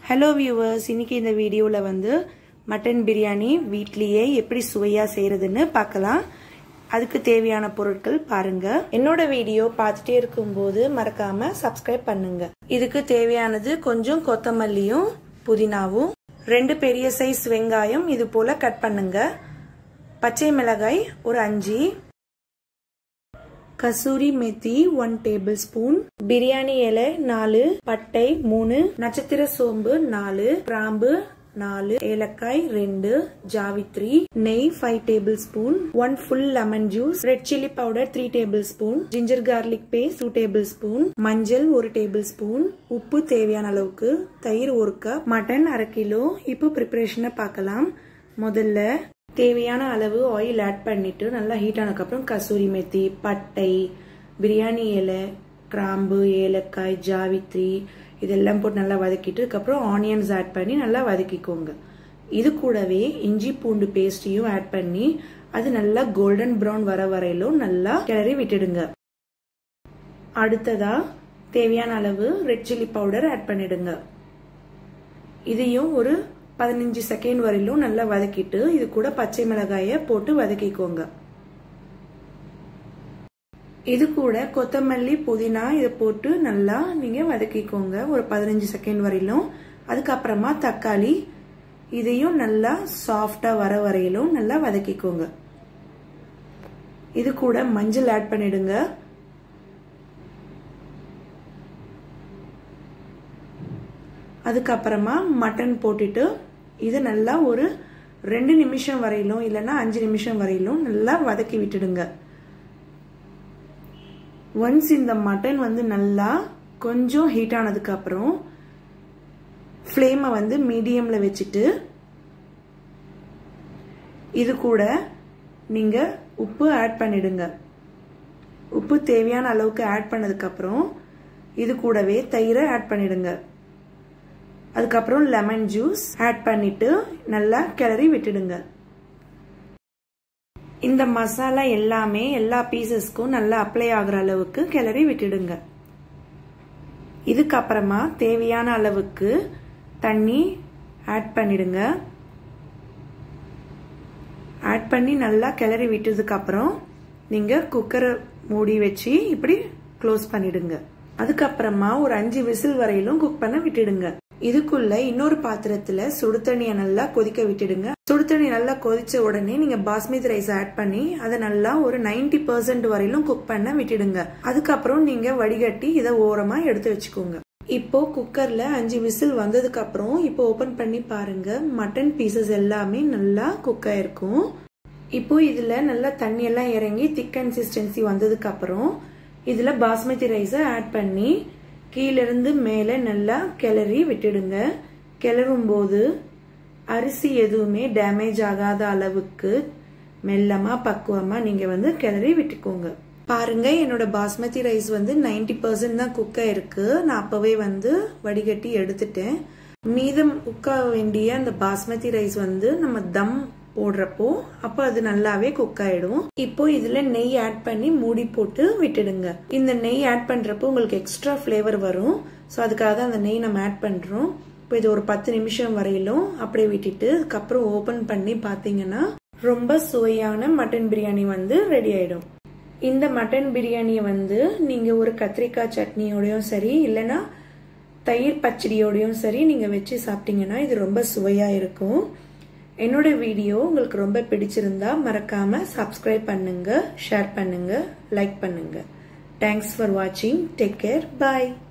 hello viewers இன்னைக்கு இந்த வீடியோவில் வந்து மட்டன் பிரியாணி வீட்லேயே எப்படி சுவையாக செய்கிறதுன்னு பார்க்கலாம் அதுக்கு தேவையான பொருட்கள் பாருங்க என்னோட வீடியோ பார்த்துட்டே இருக்கும்போது மறக்காம சப்ஸ்கிரைப் பண்ணுங்க இதுக்கு தேவையானது கொஞ்சம் கொத்தமல்லியும் புதினாவும் ரெண்டு பெரிய சைஸ் வெங்காயம் இது போல கட் பண்ணுங்க பச்சை மிளகாய் ஒரு அஞ்சு kasuri methi one tablespoon biryani இலை நாலு பட்டை மூணு நட்சத்திர சோம்பு நாலு கிராம்பு நாலு ஏலக்காய் ரெண்டு ஜாவித்ரி நெய் five tablespoon one full lemon juice red chilli powder three tablespoon ginger garlic paste two tablespoon மஞ்சள் ஒரு டேபிள் ஸ்பூன் உப்பு தேவையான அளவுக்கு தயிர் ஒரு கப் மட்டன் அரை கிலோ இப்போ ப்ரிப்பரேஷனை பார்க்கலாம் முதல்ல தேவையான அளவு ஆயில் ஆட் பண்ணிட்டு நல்லா ஹீட் ஆனதுக்கப்புறம் கசூரி மெத்தி பட்டை பிரியாணி இலை கிராம்பு ஏலக்காய் ஜாவித்ரி இதெல்லாம் போட்டு நல்லா வதக்கிட்டு அதுக்கப்புறம் ஆனியன்ஸ் ஆட் பண்ணி நல்லா வதக்கிக்கோங்க இது கூடவே இஞ்சி பூண்டு பேஸ்டையும் ஆட் பண்ணி அது நல்லா கோல்டன் ப்ரௌன் வர வரையிலும் நல்லா கிளறி விட்டுடுங்க அடுத்ததா தேவையான அளவு ரெட் சில்லி பவுடர் ஆட் பண்ணிடுங்க இதையும் ஒரு பதினஞ்சு செகண்ட் வரையிலும் நல்லா வதக்கிட்டு இது கூட பச்சை மிளகாய போட்டு வதக்கிக்கோங்க இது கூட கொத்தமல்லி புதினா இதை போட்டு நல்லா நீங்க வதக்கிக்கோங்க ஒரு பதினஞ்சு செகண்ட் வரையிலும் அதுக்கப்புறமா தக்காளி இதையும் நல்லா சாஃப்டா வர வரையிலும் நல்லா வதக்கிக்கோங்க இது கூட மஞ்சள் ஆட் பண்ணிடுங்க அதுக்கப்புறமா மட்டன் போட்டுட்டு இது நல்லா ஒரு ரெண்டு நிமிஷம் வரையிலும் இல்லைன்னா அஞ்சு நிமிஷம் வரையிலும் நல்லா வதக்கி விட்டுடுங்க ஒன்ஸ் இந்த மட்டன் வந்து நல்லா கொஞ்சம் ஹீட் ஆனதுக்கு அப்புறம் ஃப்ளேமை வந்து மீடியம்ல வச்சுட்டு இது கூட நீங்க உப்பு ஆட் பண்ணிடுங்க உப்பு தேவையான அளவுக்கு ஆட் பண்ணதுக்கு அப்புறம் இது கூடவே தயிரை ஆட் பண்ணிடுங்க அதுக்கப்புறம் லெமன் ஜூஸ் ஆட் பண்ணிட்டு நல்லா கிளறி விட்டுடுங்க இந்த மசாலா எல்லாமே எல்லா பீசஸ்க்கும் நல்லா அப்ளை ஆகுற அளவுக்கு கிளறி விட்டுடுங்க இதுக்கப்புறமா தேவையான அளவுக்கு தண்ணி ஆட் பண்ணிடுங்க ஆட் பண்ணி நல்லா கிளறி விட்டதுக்கு அப்புறம் நீங்க குக்கரை மூடி வச்சு இப்படி க்ளோஸ் பண்ணிடுங்க அதுக்கப்புறமா ஒரு அஞ்சு விசில் வரையிலும் குக் பண்ண விட்டுடுங்க இதுக்குள்ள இன்னொரு பாத்திரத்துல சுடு தண்ணியை நல்லா கொதிக்க விட்டுடுங்க சுடு தண்ணி நல்லா கொதிச்ச உடனே நீங்க பாஸ்மதி ரைஸ் ஆட் பண்ணி அதை நல்லா ஒரு நைன்டி பர்சன்ட் வரையிலும் குக் பண்ண விட்டுடுங்க அதுக்கப்புறம் நீங்க வடிகட்டி இதை ஓரமா எடுத்து வச்சுக்கோங்க இப்போ குக்கர்ல அஞ்சு விசில் வந்ததுக்கு அப்புறம் இப்போ ஓபன் பண்ணி பாருங்க மட்டன் பீசஸ் எல்லாமே நல்லா குக் ஆயிருக்கும் இப்போ இதுல நல்லா தண்ணி எல்லாம் இறங்கி திக் கன்சிஸ்டன்சி வந்ததுக்கு அப்புறம் இதுல பாஸ்மதி ரைஸை ஆட் பண்ணி கீழிருந்து மேலே நல்லா கிளறி விட்டுடுங்க கிளறும் போது அரிசி எதுவுமே டேமேஜ் ஆகாத அளவுக்கு மெல்லமா பக்குவமா நீங்க வந்து கிளறி விட்டுக்கோங்க பாருங்க என்னோட பாஸ்மதி ரைஸ் வந்து நைன்டி பர்சன்ட் தான் குக் ஆயிருக்கு நான் அப்பவே வந்து வடிகட்டி எடுத்துட்டேன் மீதம் குக்க வேண்டிய அந்த பாஸ்மதி ரைஸ் வந்து நம்ம தம் போடுறப்போ அப்போ அது நல்லாவே குக் ஆயிடும் இப்போ இதுல நெய் ஆட் பண்ணி மூடி போட்டு விட்டுடுங்க இந்த நெய் ஆட் பண்றப்போ உங்களுக்கு எக்ஸ்ட்ரா ஃபிளேவர் வரும் ஸோ அதுக்காக தான் அந்த நெய் நம்ம ஆட் பண்றோம் இப்போ இது ஒரு பத்து நிமிஷம் வரையிலும் அப்படியே விட்டுட்டு அதுக்கப்புறம் ஓபன் பண்ணி பார்த்தீங்கன்னா ரொம்ப சுவையான மட்டன் பிரியாணி வந்து ரெடி ஆயிடும் இந்த மட்டன் பிரியாணியை வந்து நீங்க ஒரு கத்திரிக்காய் சட்னியோடையும் சரி இல்லைன்னா தயிர் பச்சடியோடையும் சரி நீங்க வச்சு சாப்பிட்டீங்கன்னா இது ரொம்ப சுவையா இருக்கும் என்னோட வீடியோ உங்களுக்கு ரொம்ப பிடிச்சிருந்தா மறக்காம சப்ஸ்கிரைப் பண்ணுங்க ஷேர் பண்ணுங்க லைக் பண்ணுங்க தேங்க்ஸ் ஃபார் வாட்சிங் டேக் கேர் பாய்